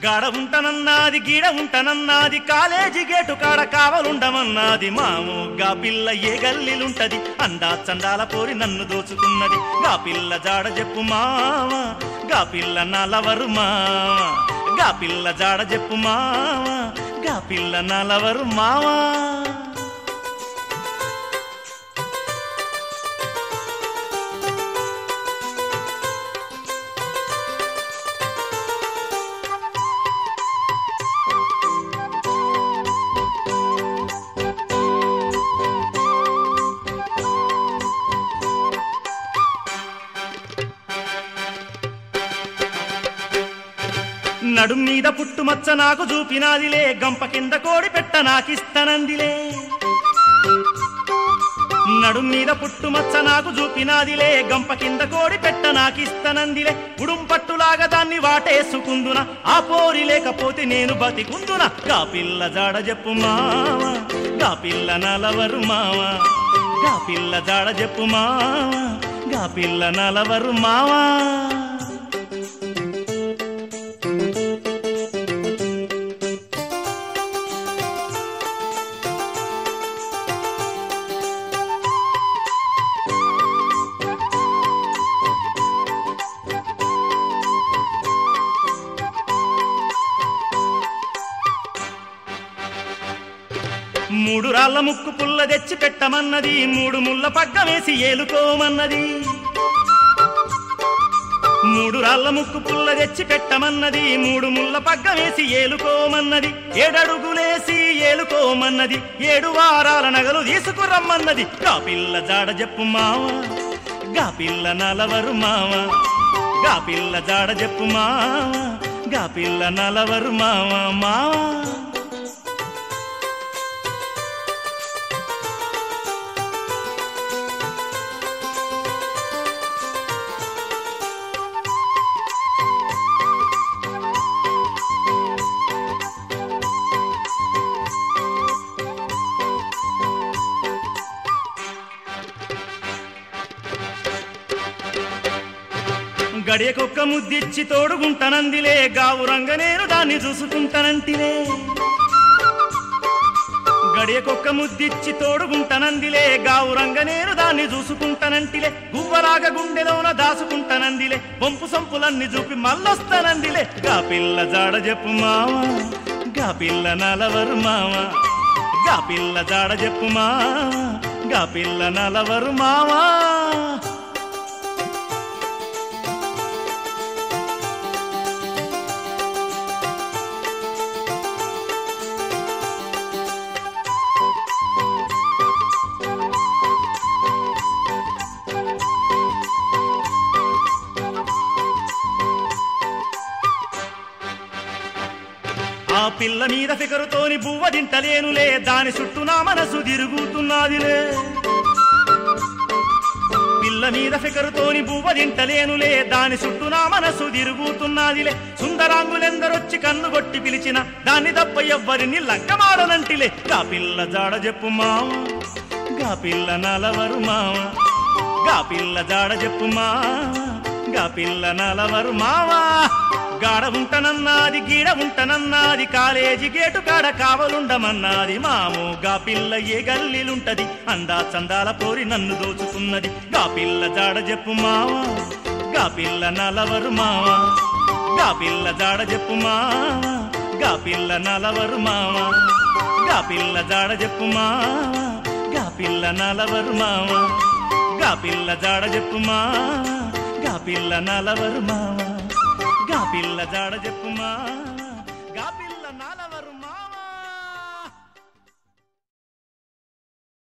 గాడ ఉంటనన్నది గీడ ఉంటనన్నది college gate కాడ కావలుండమన్నది మాము గా పిల్ల ఏ గల్లీలుంటది అండా చండాల పోరి నన్ను దోచుకున్నది గా పిల్ల జాడ చెప్పు మామ గా పిల్ల నలవరు మామ గా పిల్ల జాడ చెప్పు మామ గా పిల్ల నలవరు మావా నడుం మీద పుట్టుమచ్చ నాకు చూపినాదిలే గంప కింద కోడి పెట్ట నాకిస్తనందిలే నడుం మీద పుట్టుమచ్చ నాకు చూపినాదిలే గంప కింద కోడి పెట్ట నాకిస్తనందిలే ఉడుం పట్టులాగా దాన్ని వాటేసుకుందున ఆ పోరి లేకపోతే నేను బతికుందున గా పిల్ల జాడ చెప్పు మావ గా పిల్ల నలవరు మావ గా పిల్ల జాడ చెప్పు మావ గా పిల్ల నలవరు మావా మూడు రాళ్ల ముక్కు పుల్ల తెచ్చి పెట్టమన్నది మూడు ముళ్ళ పగ్గమేసి ఏలుకోమన్నది మూడు రాళ్ల ముక్కు పుల్ల తెచ్చి పెట్టమన్నది మూడు ముళ్ళ పగ్గమేసి ఏలుకోమన్నది ఏడడుగులేసి ఏలుకోమన్నది ఏడు వారాల నగలు తీసుకురమ్మన్నది గా పిల్ల జాడ చెప్పు మావ గా పిల్ల నలవరు మావ గా పిల్ల జాడ చెప్పు మావ గా పిల్ల నలవరు మావ మావా గడియకొక్క ముద్దిచ్చి తోడుగుంటనందిలే గావురంగ నేను దాన్ని చూసుకుంటానంటిలే గడియకొక్క ముద్దిచ్చి తోడుగుంటనందిలే గావురంగ నేను దాన్ని చూసుకుంటానంటిలే గువ్వలాగా గుండెలోన దాసుకుంటానందిలే వంపు సంపులన్నీ చూపి మళ్ళొస్తానందిలే గా పిల్ల జాడ చెప్పు మావ గా పిల్ల నలవరు మావ గా పిల్ల జాడ చెప్పు మావ గా పిల్ల నలవరు మావా ఆ పిల్ల మీద ఫికరుతోని బువ్వ తింటలేనులే దాని చుట్టూ నా మనసు తిరుగుతున్నదిలే పిల్ల మీద ఫికరుతోని బువ్వ తింటలేనులే దాని చుట్టూ నా మనసు తిరుగుతున్నదిలే సుందరాంగులెందరొచ్చి కన్ను కొట్టి పిలిచిన దాన్ని తప్ప ఎవ్వరిని లంకమాడనంటిలే గా పిల్ల జాడ చెప్పు మావ గా పిల్ల నలవరు మావ గా పిల్ల జాడ చెప్పు మావ గా పిల్ల నలవరు మావా గాడ ఉంటనన్నది గీడ ఉంటనన్నది కాలేజీ గేటు కాడ కావలుండమన్నది మాము గా పిల్ల ఏ గల్లీలుంటది అందా చందాల పోరి నన్ను దోచుకున్నది గా పిల్ల జాడ చెప్పు మావా గా పిల్ల నలవరు మావా గా పిల్ల జాడ చెప్పు మావా గా పిల్ల నలవరు మావా గా పిల్ల జాడ చెప్పు మావా గా పిల్ల నలవరు మావా గా పిల్ల జాడ చెప్పు మావా గా పిల్ల నలవరు మావా గా పిల్ల జాడ చెప్పు మావా